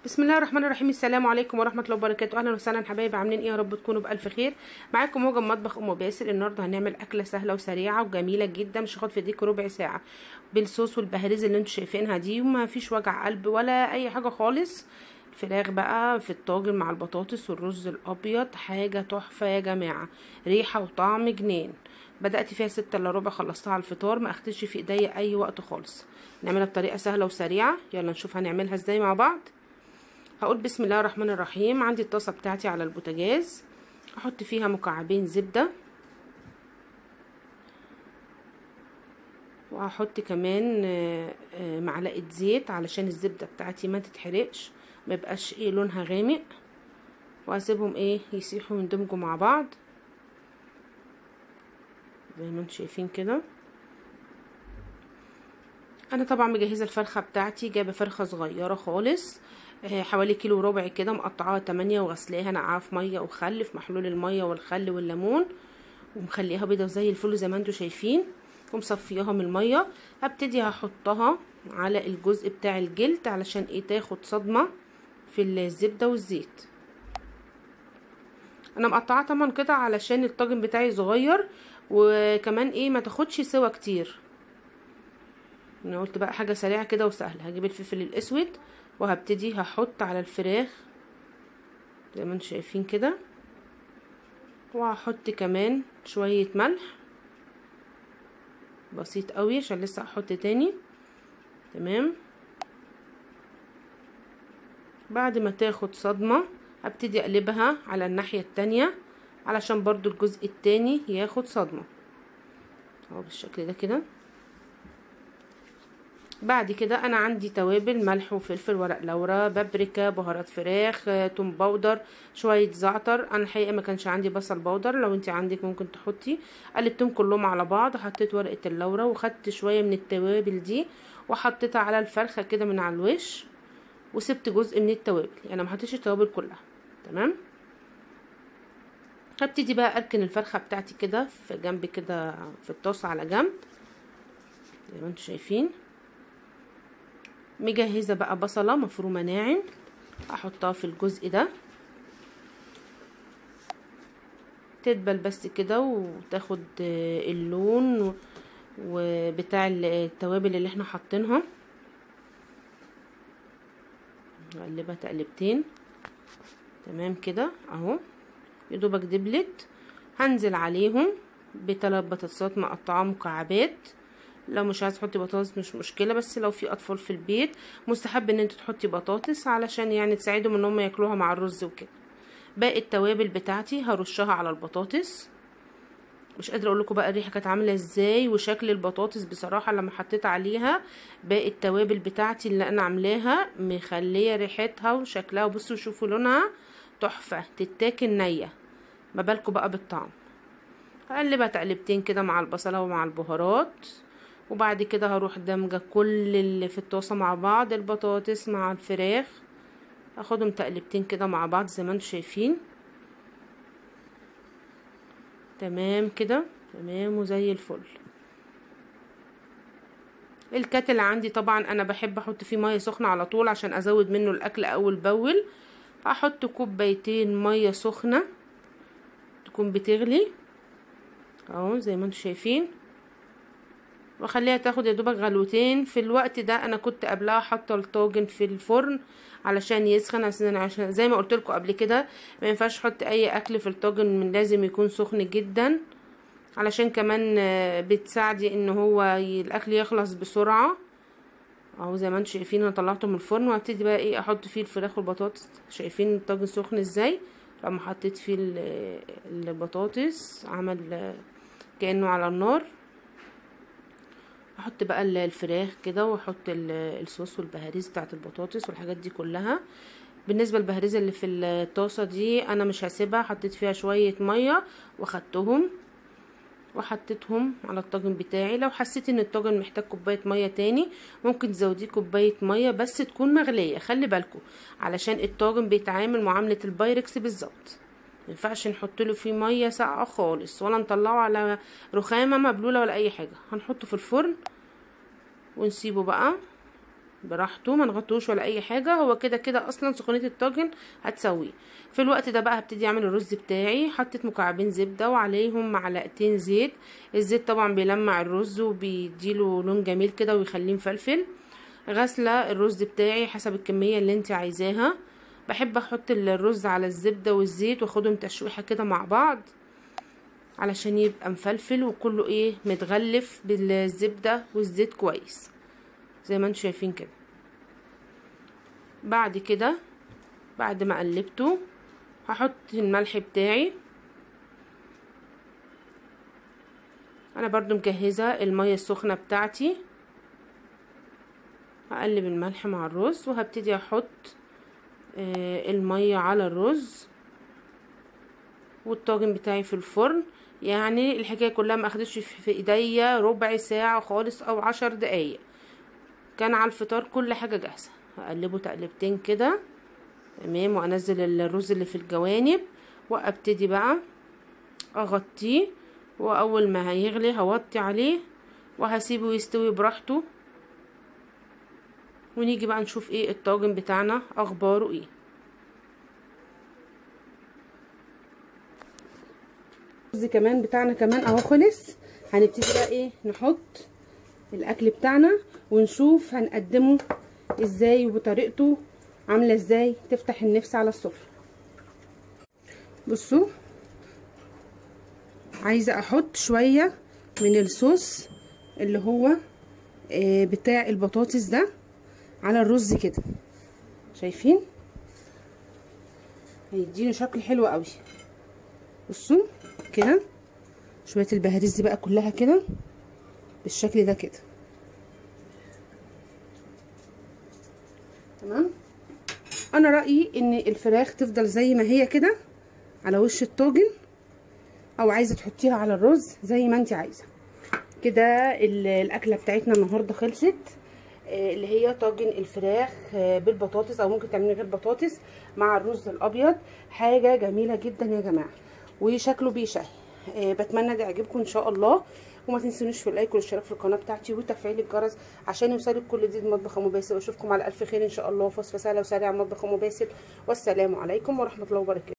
بسم الله الرحمن الرحيم السلام عليكم ورحمه الله وبركاته اهلا وسهلا حبايبي عاملين ايه يا رب تكونوا بالف خير معاكم موجه مطبخ ام باسل النهارده هنعمل اكله سهله وسريعه وجميله جدا مش هاخد في ايديكم ربع ساعه بالصوص والبهاريز اللي انتوا شايفينها دي وما فيش وجع قلب ولا اي حاجه خالص الفراخ بقى في الطاجن مع البطاطس والرز الابيض حاجه تحفه يا جماعه ريحه وطعم جنان بدات فيها ستة الا ربع خلصتها على الفطار ما اخدتش في ايديا اي وقت خالص نعملها بطريقه سهله وسريعه يلا نشوف هنعملها ازاي مع بعض هقول بسم الله الرحمن الرحيم عندي الطاسه بتاعتي على البوتاجاز احط فيها مكعبين زبده وهحط كمان معلقه زيت علشان الزبده بتاعتي ما تتحرقش ما يبقاش ايه لونها غامق واسيبهم ايه يسيحوا ويندمجوا مع بعض زي ما انتم شايفين كده انا طبعا مجهزه الفرخه بتاعتي جايبه فرخه صغيره خالص حوالي كيلو وربع كده مقطعاها تمانية وغسلاها نقعها في ميه وخل في محلول الميه والخل والليمون ومخليها بيضه زي الفل زي ما انتم شايفين ومصفياها من الميه هبتدي هحطها على الجزء بتاع الجلد علشان ايه تاخد صدمه في الزبده والزيت انا مقطعاها طبعا كده علشان الطاجن بتاعي صغير وكمان ايه ما تاخدش سوا كتير انا قلت بقى حاجه سريعه كده وسهله هجيب الفلفل الاسود وهبتدي هحط على الفراخ زي ما انتم شايفين كده وهحط كمان شويه ملح بسيط قوي عشان لسه هحط تاني تمام بعد ما تاخد صدمه هبتدي اقلبها على الناحيه التانية علشان برضو الجزء التاني ياخد صدمه اهو بالشكل ده كده بعد كده انا عندي توابل ملح وفلفل ورق لورا بابريكا بهارات فراخ توم باودر شويه زعتر انا الحقيقه ما كانش عندي بصل باودر لو انت عندك ممكن تحطي قلبتهم كلهم على بعض حطيت ورقه اللورا وخدت شويه من التوابل دي وحطيتها على الفرخه كده من على الوش وسبت جزء من التوابل يعني ما حطيتش التوابل كلها تمام هبتدي بقى اركن الفرخه بتاعتي كده في جنب كده في الطاسه على جنب زي ما انتم شايفين مجهزه بقى بصله مفرومه ناعم احطها في الجزء ده تدبل بس كده وتاخد اللون وبتاع التوابل اللي احنا حاطينها نقلبها تقلبتين تمام كده اهو يدوبك دبلت هنزل عليهم بثلاث بطاطسات مقطعه مكعبات لو مش عايز تحطي بطاطس مش مشكله بس لو في اطفال في البيت مستحب ان انت تحطي بطاطس علشان يعني تساعدهم ان هم ياكلوها مع الرز وكده باقي التوابل بتاعتي هرشها على البطاطس مش قادره اقول لكم بقى الريحه كانت عامله ازاي وشكل البطاطس بصراحه لما حطيت عليها باقي التوابل بتاعتي اللي انا عاملاها مخليه ريحتها وشكلها وبصوا شوفوا لونها تحفه تتاكل نيه ما بالكم بقى بالطعم هقلبها تقلبتين كده مع البصله ومع البهارات وبعد كده هروح دمجه كل اللي في الطاسه مع بعض البطاطس مع الفراخ اخدهم تقلبتين كده مع بعض زي ما انتم شايفين تمام كده تمام وزي الفل الكاتل عندي طبعا انا بحب احط فيه ميه سخنه على طول عشان ازود منه الاكل اول باول احط كوبايتين ميه سخنه تكون بتغلي اهو زي ما انتم شايفين واخليها تاخد يا دوبك غلوتين في الوقت ده انا كنت قبلها حاطه الطاجن في الفرن علشان يسخن عشان زي ما قلت لكم قبل كده ما ينفعش احط اي اكل في الطاجن من لازم يكون سخن جدا علشان كمان بتساعدي ان هو الاكل يخلص بسرعه اهو زي ما انتم شايفين انا طلعته من الفرن وهبتدي بقى ايه احط فيه الفراخ والبطاطس شايفين الطاجن سخن ازاي لما حطيت فيه البطاطس عمل كانه على النار احط بقى الفراخ كده واحط الصوص والبهاريز بتاعت البطاطس والحاجات دي كلها بالنسبه للبهاريز اللي في الطاسه دي انا مش هسيبها حطيت فيها شويه ميه واخدتهم وحطيتهم على الطاجن بتاعي لو حسيت ان الطاجن محتاج كوبايه ميه تاني ممكن تزوديه كوبايه ميه بس تكون مغليه خلي بالكم علشان الطاجن بيتعامل معامله البايركس بالظبط مينفعش نحط له فيه ميه ساقعه خالص ولا نطلعه على رخامه مبلوله ولا اي حاجه هنحطه في الفرن ونسيبه بقى براحته ما نغطوش ولا اي حاجه هو كده كده اصلا سخونيه الطاجن هتسويه في الوقت ده بقى هبتدي اعمل الرز بتاعي حطيت مكعبين زبده وعليهم معلقتين زيت الزيت طبعا بيلمع الرز وبيديله لون جميل كده ويخليه مفلفل غاسله الرز بتاعي حسب الكميه اللي انت عايزاها بحب احط الرز على الزبده والزيت واخدهم تشويحه كده مع بعض علشان يبقى مفلفل وكله ايه متغلف بالزبده والزيت كويس زي ما انتم شايفين كده بعد كده بعد ما قلبته هحط الملح بتاعي انا برضو مجهزه الميه السخنه بتاعتي هقلب الملح مع الرز وهبتدي احط آه الميه على الرز والطاجن بتاعي في الفرن يعني الحكايه كلها ما اخدتش في ايديا ربع ساعه خالص او عشر دقايق كان على الفطار كل حاجه جاهزه هقلبه تقلبتين كده تمام وانزل الرز اللي في الجوانب وابتدي بقى اغطيه واول ما هيغلي هوطي عليه وهسيبه يستوي براحته ونيجي بقى نشوف ايه الطاجن بتاعنا اخباره ايه الرز كمان بتاعنا كمان اهو خلص هنبتدي بقى ايه نحط الاكل بتاعنا ونشوف هنقدمه ازاي وبطريقته عامله ازاي تفتح النفس على السفره بصوا عايزه احط شويه من الصوص اللي هو آه بتاع البطاطس ده على الرز كده شايفين هيديني شكل حلو قوي بصوا كده شويه البهاريز دي بقى كلها كده بالشكل ده كده تمام انا رايي ان الفراخ تفضل زي ما هي كده على وش الطاجن او عايزه تحطيها على الرز زي ما انت عايزه كده الاكله بتاعتنا النهارده خلصت اللي هي طاجن الفراخ بالبطاطس او ممكن تعملي غير بطاطس مع الرز الابيض حاجه جميله جدا يا جماعه وشكله بيشهي بتمنى ده يعجبكم ان شاء الله وما تنسونيش في اللايك والاشتراك في القناه بتاعتي وتفعيل الجرس عشان يوصلك كل جديد مطبخ مباسل واشوفكم على الف خير ان شاء الله وفي وصفه سهله وسريعه مطبخ مباسل والسلام عليكم ورحمه الله وبركاته